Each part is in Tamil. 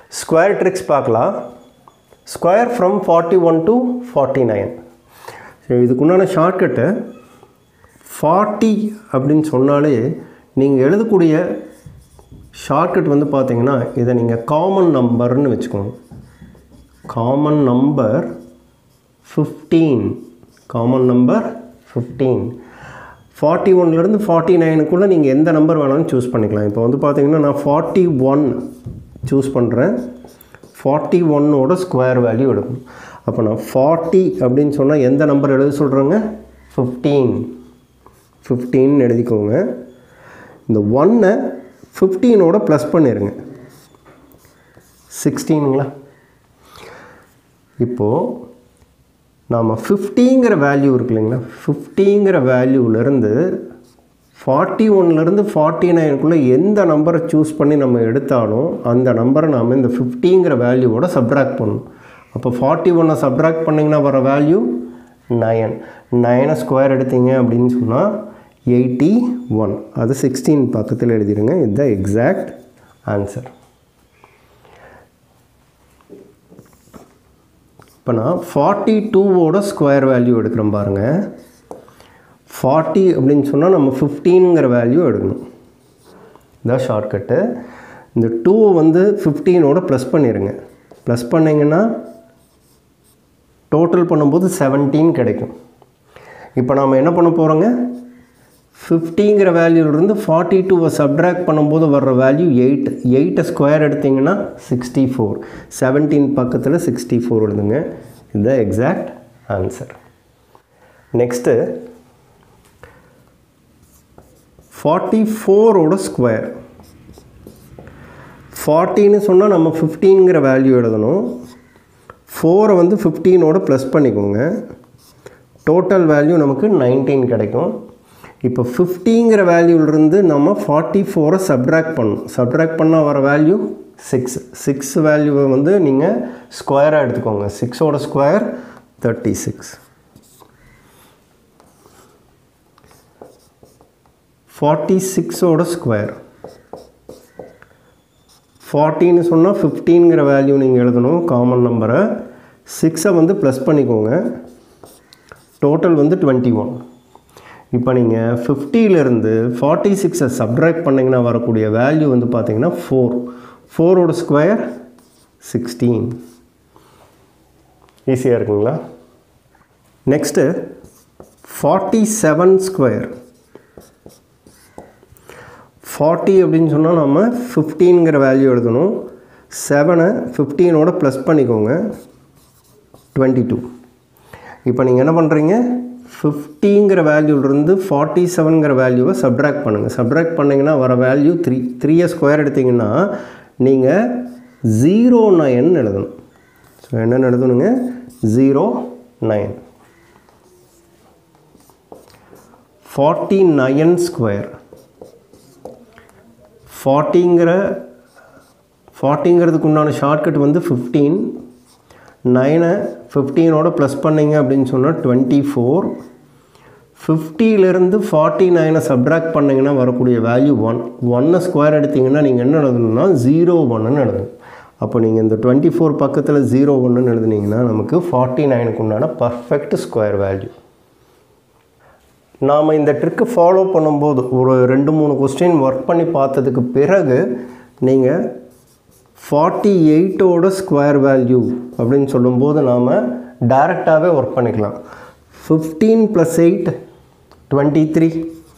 ஸ்கொயர் ட்ரிக்ஸ் பார்க்கலாம் square from forty one to forty nine இதுக்குண்டான ஷார்ட்கட்டு ஃபார்ட்டி அப்படின்னு சொன்னாலே நீங்கள் எழுதக்கூடிய ஷார்ட்கட் வந்து பார்த்தீங்கன்னா இதை நீங்கள் காமன் நம்பர்னு வச்சுக்கோங்க common number fifteen common number fifteen forty ஒன்லேருந்து ஃபார்ட்டி நைனுக்குள்ளே நீங்கள் எந்த நம்பர் வேணாலும் சூஸ் பண்ணிக்கலாம் இப்போ வந்து பார்த்தீங்கன்னா நான் ஃபார்ட்டி ஒன் சூஸ் பண்ணுறேன் ஃபார்ட்டி ஒன்னோட ஸ்கொயர் வேல்யூ எடுக்கணும் அப்போ நான் ஃபார்ட்டி அப்படின்னு சொன்னால் எந்த நம்பர் எழுத சொல்கிறேங்க ஃபிஃப்டீன் ஃபிஃப்டீன் எழுதிக்கோங்க இந்த ஒன்னை ஃபிஃப்டீனோட ப்ளஸ் பண்ணிடுங்க சிக்ஸ்டீனுங்களா இப்போது நாம் ஃபிஃப்டிங்கிற வேல்யூ இருக்கு இல்லைங்களா ஃபிஃப்டிங்கிற வேல்யூலேருந்து ஃபார்ட்டி ஒன்லேருந்து ஃபார்ட்டி நைனுக்குள்ளே எந்த நம்பரை சூஸ் பண்ணி நம்ம எடுத்தாலும் அந்த நம்பரை நாம் இந்த ஃபிஃப்டிங்கிற வேல்யூவோட சப்ட்ராக்ட் பண்ணணும் அப்போ ஃபார்ட்டி ஒன்னை சப்ட்ராக்ட் பண்ணிங்கன்னா வர வேல்யூ நயன் நயனை ஸ்கொயர் எடுத்தீங்க அப்படின்னு சொன்னால் எயிட்டி ஒன் அது சிக்ஸ்டீன் பக்கத்தில் எழுதிடுங்க இதுதான் எக்ஸாக்ட் ஆன்சர் இப்போ நான் ஃபார்ட்டி டூவோட ஸ்கொயர் வேல்யூ எடுக்கிறேன் பாருங்கள் ஃபார்ட்டி அப்படின்னு சொன்னால் நம்ம ஃபிஃப்டீனுங்கிற வேல்யூ எடுக்கணும் இதான் ஷார்ட்கட்டு இந்த டூ வந்து ஃபிஃப்டீனோட ப்ளஸ் பண்ணிடுங்க ப்ளஸ் பண்ணிங்கன்னா டோட்டல் பண்ணும்போது செவன்டீன் கிடைக்கும் இப்போ நாம் என்ன பண்ண போகிறோங்க ஃபிஃப்டிங்கிற வேல்யூலேருந்து ஃபார்ட்டி டூவை சப்ட்ராக்ட் பண்ணும்போது வர்ற வேல்யூ எயிட் எயிட்டை ஸ்கொயர் எடுத்திங்கன்னா சிக்ஸ்டி ஃபோர் செவன்டீன் பக்கத்தில் சிக்ஸ்டி ஃபோர் எழுதுங்க இதுதான் எக்ஸாக்ட் ஆன்சர் நெக்ஸ்ட்டு ஃபார்ட்டி ஃபோரோட ஸ்கொயர் ஃபார்ட்டின்னு சொன்னால் நம்ம ஃபிஃப்டீங்கிற வேல்யூ எழுதணும் ஃபோரை வந்து ஃபிஃப்டீனோட ப்ளஸ் பண்ணிக்கோங்க டோட்டல் வேல்யூ நமக்கு நைன்டீன் கிடைக்கும் இப்போ ஃபிஃப்டிங்கிற வேல்யூலேருந்து நம்ம ஃபார்ட்டி ஃபோரை சப்ட்ராக்ட் பண்ணணும் சப்ட்ராக்ட் பண்ணால் வர வேல்யூ சிக்ஸ் சிக்ஸ் வேல்யூவை வந்து நீங்கள் ஸ்கொயராக எடுத்துக்கோங்க சிக்ஸோட ஸ்கொயர் தேர்ட்டி சிக்ஸ் ஃபார்ட்டி சிக்ஸோட ஸ்கொயர் ஃபார்ட்டின்னு சொன்னால் ஃபிஃப்டீன்கிற வேல்யூ நீங்கள் எழுதணும் காமன் நம்பரை சிக்ஸை வந்து ப்ளஸ் பண்ணிக்கோங்க டோட்டல் வந்து டுவெண்ட்டி ஒன் இப்போ நீங்கள் ஃபிஃப்டியிலேருந்து ஃபார்ட்டி சிக்ஸை சப்ட்ராக்ட் பண்ணிங்கன்னா வரக்கூடிய வேல்யூ வந்து பார்த்தீங்கன்னா ஃபோர் ஃபோரோட ஸ்கொயர் சிக்ஸ்டீன் ஈஸியாக இருக்குங்களா next forty seven square forty அப்படின்னு சொன்னால் நம்ம ஃபிஃப்டீன்கிற வேல்யூ எழுதணும் செவனை ஃபிஃப்டீனோட ப்ளஸ் பண்ணிக்கோங்க டுவெண்ட்டி டூ இப்போ நீங்கள் என்ன பண்ணுறீங்க ஃபிஃப்டிங்கிற வேல்யூலேருந்து ஃபார்ட்டி செவனுங்கிற வேல்யூவை சப்ட்ராக்ட் பண்ணுங்கள் சப்ட்ராக்ட் பண்ணிங்கன்னா வர வேல்யூ த்ரீ த்ரீயை ஸ்கொயர் எடுத்திங்கன்னா நீங்கள் ஜீரோ நைன் எழுதணும் ஸோ என்னென்னு எழுதணுங்க zero nine forty nine square ஃபார்ட்டிங்கிற ஃபார்ட்டிங்கிறதுக்கு உண்டான ஷார்ட்கட் வந்து ஃபிஃப்டீன் நைனை ஃபிஃப்டீனோட ப்ளஸ் பண்ணிங்க அப்படின்னு சொன்னால் டுவெண்ட்டி ஃபோர் ஃபிஃப்டியிலேருந்து ஃபார்ட்டி நைனை சப்ட்ராக்ட் பண்ணிங்கன்னா வரக்கூடிய வேல்யூ ஒன் ஒன்னை ஸ்கொயர் எடுத்திங்கன்னா நீங்கள் என்ன எழுதணும்னா ஜீரோ ஒன்றுன்னு எழுதணும் அப்போ நீங்கள் இந்த டுவெண்ட்டி ஃபோர் பக்கத்தில் ஜீரோ ஒன்றுன்னு எழுதுனீங்கன்னா நமக்கு ஃபார்ட்டி நைனுக்கு உண்டான பர்ஃபெக்ட் ஸ்கொயர் வேல்யூ நாம் இந்த ட்ரிக்கு ஃபாலோ பண்ணும்போது ஒரு ரெண்டு மூணு கொஸ்டின் ஒர்க் பண்ணி பார்த்ததுக்கு பிறகு நீங்கள் ஃபார்ட்டி எயிட்டோட ஸ்கொயர் வேல்யூ அப்படின்னு சொல்லும்போது நாம் டைரெக்டாகவே ஒர்க் பண்ணிக்கலாம் fifteen plus eight twenty three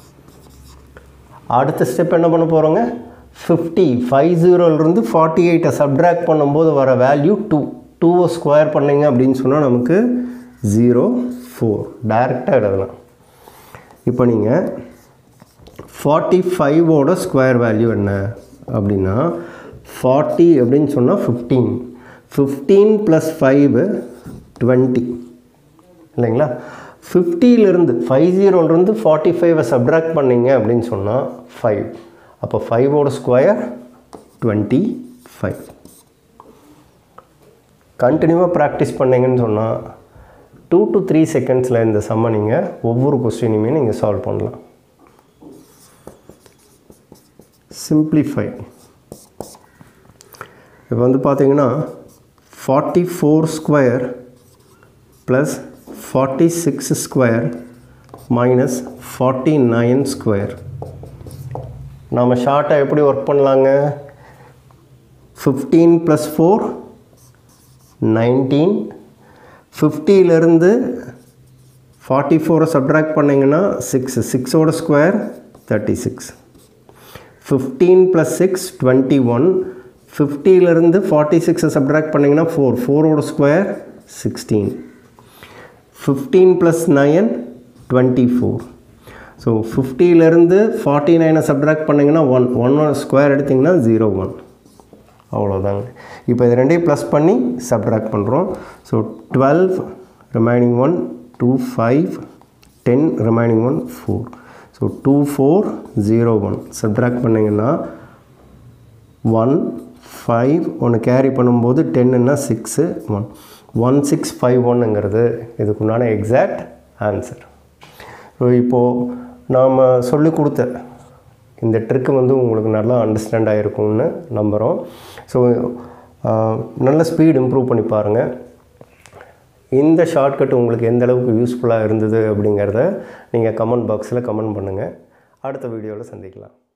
அடுத்த ஸ்டெப் என்ன பண்ண போகிறோங்க ஃபிஃப்டி ஃபைவ் ஜீரோலேருந்து ஃபார்ட்டி எயிட்டை சப்ட்ராக்ட் பண்ணும்போது வர வேல்யூ டூ டூவை ஸ்கொயர் பண்ணிங்க அப்படின்னு சொன்னால் நமக்கு ஜீரோ ஃபோர் டைரெக்டாக எழுதலாம் இப்போ நீங்கள் ஃபார்ட்டி ஃபைவோட ஸ்கொயர் வேல்யூ என்ன அப்படின்னா ஃபார்ட்டி அப்படின்னு சொன்னால் fifteen fifteen plus five twenty இல்லைங்களா ஃபிஃப்டியிலேருந்து ஃபைவ் ஜீரோலேருந்து ஃபார்ட்டி ஃபைவை சப்ட்ராக்ட் பண்ணிங்க அப்படின்னு சொன்னால் ஃபைவ் அப்போ ஃபைவோட ஸ்கொயர் டுவெண்ட்டி ஃபைவ் கண்டினியூவாக ப்ராக்டிஸ் பண்ணிங்கன்னு சொன்னால் டூ டு த்ரீ செகண்ட்ஸில் இந்த சம்மை நீங்கள் ஒவ்வொரு கொஸ்டினையுமே நீங்கள் சால்வ் பண்ணலாம் சிம்பிளிஃபை இப்போ வந்து பார்த்தீங்கன்னா forty four square plus forty six square minus forty nine square நாம் ஷார்ட்டாக எப்படி ஒர்க் பண்ணலாங்க ஃபிஃப்டீன் ப்ளஸ் ஃபோர் நைன்டீன் ஃபிஃப்டியிலேருந்து ஃபார்ட்டி ஃபோரை சப்ட்ராக்ட் பண்ணிங்கன்னா சிக்ஸ் சிக்ஸோட square thirty six fifteen plus six twenty one ஃபிஃப்டியிலேருந்து ஃபார்ட்டி சிக்ஸை சப்ட்ராக்ட் பண்ணிங்கன்னா ஃபோர் ஃபோரோட square sixteen fifteen plus nine twenty four so ஃபிஃப்டியிலேருந்து ஃபார்ட்டி நைனை சப்ட்ராக்ட் பண்ணிங்கன்னா ஒன் ஒன்னோட ஸ்கொயர் எடுத்திங்கன்னா ஜீரோ ஒன் அவ்வளோதாங்க இப்போ இது ரெண்டையும் ப்ளஸ் பண்ணி சப்ட்ராக்ட் பண்ணுறோம் so twelve remaining one two five ten remaining one four so two four zero one subtract பண்ணிங்கன்னா ஒன் ஃபைவ் ஒன்று கேரி பண்ணும்போது டென்னுன்னா six one one six five ஒன்னுங்கிறது இதுக்குண்டான எக்ஸாக்ட் ஆன்சர் ஸோ இப்போது நாம் சொல்லி கொடுத்த இந்த ட்ரிக்கு வந்து உங்களுக்கு நல்லா அண்டர்ஸ்டாண்ட் ஆகிருக்கும்னு நம்புகிறோம் ஸோ நல்ல ஸ்பீட் இம்ப்ரூவ் பண்ணி பாருங்கள் இந்த ஷார்ட்கட் உங்களுக்கு எந்த அளவுக்கு யூஸ்ஃபுல்லாக இருந்தது அப்படிங்கிறத நீங்கள் கமெண்ட் பாக்ஸில் கமெண்ட் பண்ணுங்கள் அடுத்த வீடியோவில் சந்திக்கலாம்